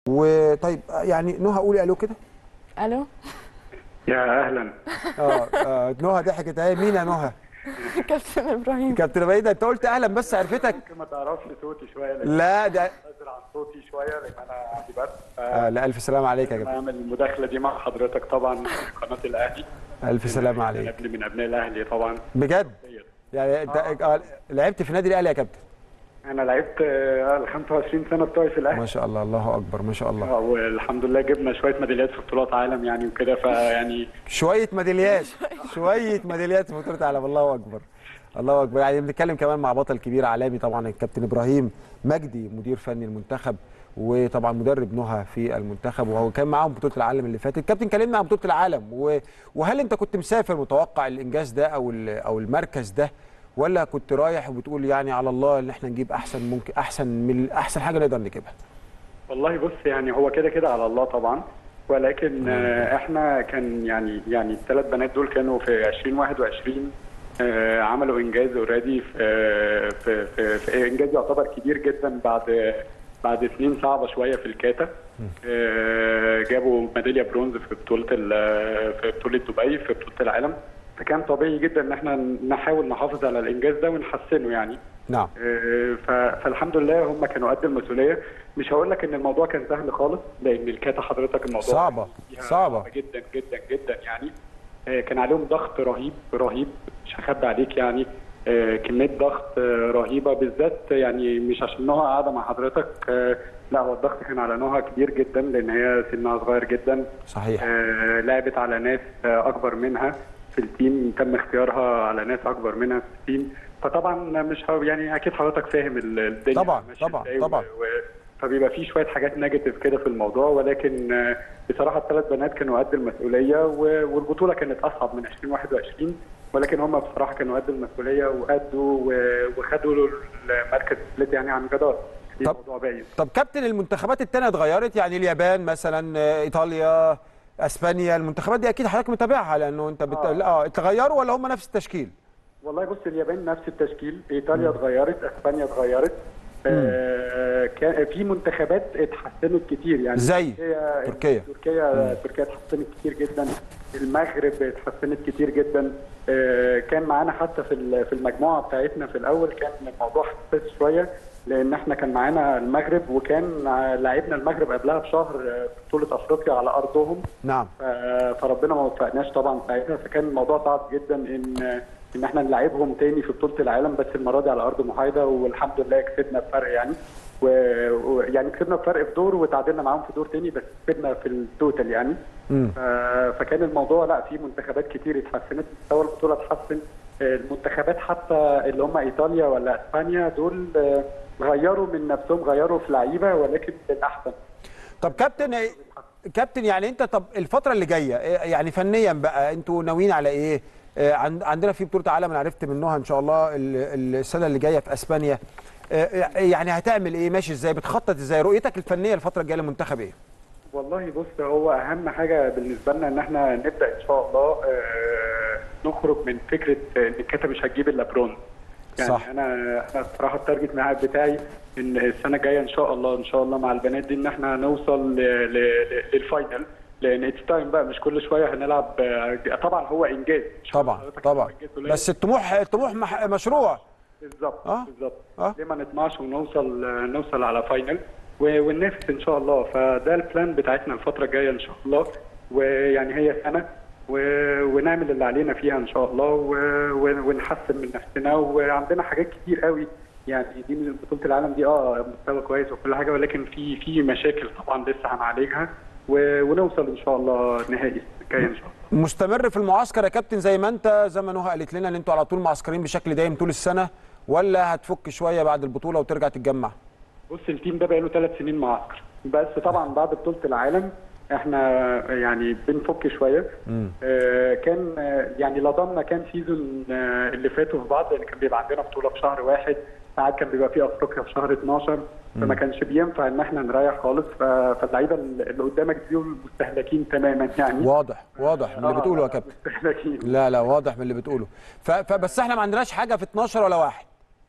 وطيب يعني نهى قولي الو كده الو يا اهلا اه آه، نهى ضحكت اهي مين يا نهى كابتن ابراهيم كابتن ابراهيم انت قلت اهلا بس عرفتك ممكن ما تعرفش صوتي شويه لان لا ده نازل عن صوتي شويه لان انا عندي برد آه لا الف سلامه عليك يا انا كابتن اعمل المداخله دي مع حضرتك طبعا في قناه الاهلي الف سلامه انا عليك ابن من ابناء الاهلي طبعا بجد يعني انت آه. لعبت في نادي الاهلي يا كابتن انا لعبت آه، ال 25 سنه بتوعي في الاهلي ما شاء الله الله اكبر ما شاء الله آه، والحمد لله جبنا شويه ميداليات في بطولات عالم يعني وكده فيعني شويه ميداليات شويه ميداليات في بطوله العالم الله اكبر الله اكبر يعني بنتكلم كمان مع بطل كبير عالمي طبعا الكابتن ابراهيم مجدي مدير فني المنتخب وطبعا مدرب نهى في المنتخب وهو كان معاهم بطوله العالم اللي فاتت كابتن كلمنا عن بطوله العالم و- وهل انت كنت مسافر متوقع الانجاز ده او ال- او المركز ده ولا كنت رايح وبتقول يعني على الله ان احنا نجيب احسن ممكن احسن من احسن حاجه نقدر نجيبها والله بص يعني هو كده كده على الله طبعا ولكن آه، احنا كان يعني يعني الثلاث بنات دول كانوا في 2021 آه، عملوا انجاز اوريدي في, آه، في, في, في انجاز يعتبر كبير جدا بعد بعد سنين صعبه شويه في الكاتا آه، جابوا ميداليه برونز في بطوله ال- في بطوله دبي في بطوله العالم فكان طبيعي جدا ان احنا نحاول نحافظ على الانجاز ده ونحسنه يعني نعم آه، ف- فالحمد لله هم كانوا قد المسؤوليه مش هقول لك ان الموضوع كان سهل خالص لان الكاتا حضرتك الموضوع صعبة، فيها صعبة. جدا جدا جدا يعني آه، كان عليهم ضغط رهيب رهيب مش هخبي عليك يعني آه، كميه ضغط آه، رهيبه بالذات يعني مش عشان نهى قاعده مع حضرتك آه، لا هو الضغط كان على نهى كبير جدا لان هي سنها صغير جدا صحيح آه، لعبت على ناس آه، اكبر منها في التيم تم اختيارها على ناس اكبر منها في التيم فطبعا مش ه- يعني اكيد حضرتك فاهم ال- الدنيا طبعاً، ماشية طبعاً، إزاي طبعاً. و... و... فبيبقى في شويه حاجات نيجاتيف كده في الموضوع ولكن آه، بصراحه الثلاث بنات كانوا قد المسؤوليه و... والبطوله كانت اصعب من 2021 ولكن هم بصراحه كانوا قد المسؤوليه وادوا و... وخدوا المركز الثالث يعني عن جدار دي طب- الموضوع باين طب كابتن المنتخبات التانية اتغيرت يعني اليابان مثلا آه، ايطاليا اسبانيا المنتخبات دي اكيد حضرتك متابعها لانه انت بت... آه. لا، اه اتغيروا ولا هم نفس التشكيل؟ والله بص اليابان نفس التشكيل ايطاليا اتغيرت اسبانيا اتغيرت آه كان في منتخبات اتحسنت كتير يعني زي تركيا تركيا. تركيا تركيا اتحسنت كتير جدا المغرب اتحسنت كتير جدا آه كان معانا حتى في ال- في المجموعه بتاعتنا في الاول كان الموضوع حساس شويه لان احنا كان معانا المغرب وكان آه، لعبنا المغرب قبلها بشهر آه، في بطوله افريقيا على ارضهم نعم ف- فربنا ما وفقناش طبعا ساعتها فكان الموضوع صعب جدا ان ان احنا نلعبهم تاني في بطوله العالم بس المره دي على ارض محايده والحمد لله كسبنا بفرق يعني و- ويعني كسبنا بفرق في دور وتعادلنا معاهم في دور تاني بس كسبنا في التوتال يعني مم. ف- فكان الموضوع لا في منتخبات كتير اتحسنت مستوى البطوله اتحسن المنتخبات حتى اللي هم ايطاليا ولا اسبانيا دول آه، غيروا من نفسهم غيروا في لعيبه ولكن للاحسن طب كابتن كابتن يعني انت طب الفتره اللي جايه إيه- يعني فنيا بقى انتوا ناويين على ايه؟ آه، عن- عندنا في بطوله عالم انا عرفت منها ان شاء الله ال- السنه اللي جايه في اسبانيا آه، يعني هتعمل ايه ماشي ازاي بتخطط ازاي رؤيتك الفنيه الفتره الجايه للمنتخب ايه؟ والله بص هو اهم حاجه بالنسبه لنا ان احنا نبدا ان شاء الله آه، نخرج من فكره ان الكاتا مش هتجيب الا برونز يعني صح. انا انا الصراحه التارجت معايا بتاعي ان السنه الجايه ان شاء الله ان شاء الله مع البنات دي ان احنا نوصل ل- ل- للفاينل لان اتس تايم بقى مش كل شويه هنلعب آه، طبعا هو انجاز مش هقول طبعا لحضرتك طبعا هو إنجاز قليل. بس الطموح الطموح مح- مشروع بالظبط آه. بالظبط آه. ليه ما نطمعش ونوصل نوصل على فاينل و- وننافس ان شاء الله فده البلان بتاعتنا الفتره الجايه ان شاء الله ويعني هي سنه و- ونعمل اللي علينا فيها ان شاء الله و- و- ونحسن من نفسنا وعندنا حاجات كتير قوي يعني دي من بطوله العالم دي اه مستوى كويس وكل حاجه ولكن في في مشاكل طبعا لسه هنعالجها و- ونوصل ان شاء الله نهائي الجاي ان شاء الله مستمر في المعسكر يا كابتن زي ما انت زي ما نهى قالت لنا ان انتوا على طول معسكرين بشكل دايم طول السنه ولا هتفك شويه بعد البطوله وترجع تتجمع؟ بص التيم ده بقاله ثلاث سنين معسكر بس طبعا بعد بطوله العالم احنا يعني بنفك شويه آه كان آه يعني لضمنا كان سيزون آه اللي فاتوا في بعض لان كان بيبقى عندنا بطوله في شهر واحد ساعات كان بيبقى في افريقيا في شهر 12 فما كانش بينفع ان احنا نريح خالص ف- فاللعيبه اللي قدامك دول مستهلكين تماما يعني واضح واضح من اللي آه، بتقوله يا كابتن مستهلكين لا لا واضح من اللي بتقوله ف- فبس احنا ما عندناش حاجه في 12 ولا واحد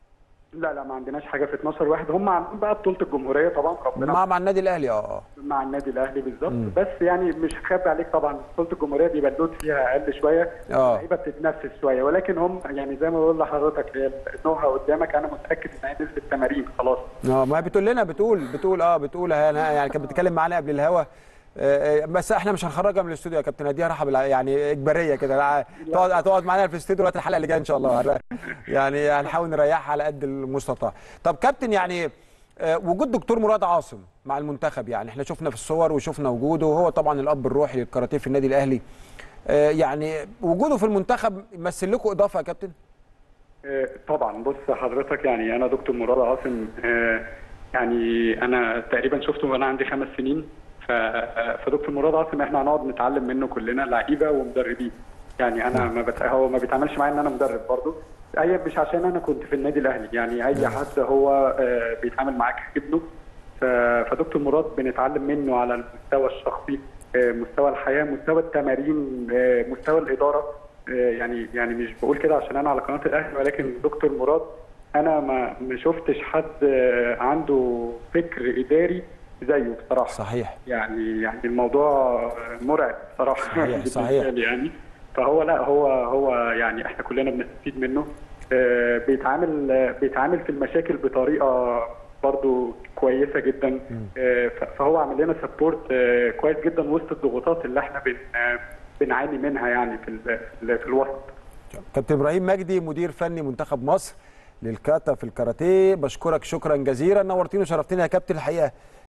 لا لا ما عندناش حاجه في 12 واحد هم عاملين بقى بطوله الجمهوريه طبعا ربنا مع مع النادي الاهلي اه اه مع النادي الاهلي بالظبط بس يعني مش هخبي عليك طبعا بطوله الجمهوريه بيبقى اللود فيها اقل شويه آه. اللعيبه بتتنفس شويه ولكن هم يعني زي ما بقول لحضرتك هي النوها قدامك انا متاكد ان هي نزلت تمارين خلاص اه ما هي بتقول لنا بتقول بتقول اه بتقول انا يعني كانت بتتكلم معانا قبل الهوا آه، آه، بس احنا مش هنخرجها من الاستوديو يا كابتن اديها راحه بالع- يعني اجباريه كده لا، تقعد هتقعد معانا في الاستوديو لغايه الحلقه اللي جايه ان شاء الله هن- يعني هنحاول نريحها على قد المستطاع طب كابتن يعني آه، وجود دكتور مراد عاصم مع المنتخب يعني احنا شفنا في الصور وشفنا وجوده وهو طبعا الاب الروحي للكاراتيه في النادي الاهلي آه، يعني وجوده في المنتخب يمثل لكم اضافه يا كابتن آه، طبعا بص حضرتك يعني انا دكتور مراد عاصم آه، يعني انا تقريبا شفته وانا عندي خمس سنين ف- آه، فدكتور مراد عاصم احنا هنقعد نتعلم منه كلنا لعيبه ومدربين يعني انا ما بت... هو ما بيتعاملش معايا ان انا مدرب برضه هي مش عشان انا كنت في النادي الاهلي يعني اي حد هو آه، بيتعامل معاك ابنه ف- فدكتور مراد بنتعلم منه على المستوى الشخصي آه، مستوى الحياه مستوى التمارين آه، مستوى الاداره آه، يعني يعني مش بقول كده عشان انا على قناه الاهلي ولكن دكتور مراد انا ما ما شفتش حد آه، عنده فكر اداري زيه بصراحه صحيح يعني يعني الموضوع مرعب صراحه صحيح، بالنسبة صحيح. لي يعني فهو لا هو هو يعني احنا كلنا بنستفيد منه آه، بيتعامل آه، بيتعامل في المشاكل بطريقه برضو كويسه جدا آه، ف- فهو عامل لنا سبورت كويس جدا وسط الضغوطات اللي احنا بن آه، بنعاني منها يعني في ال- في ال- في الوسط كابتن ابراهيم مجدي مدير فني منتخب مصر للكاتا في الكاراتيه بشكرك شكرا جزيلا نورتيني وشرفتني يا كابتن الحقيقه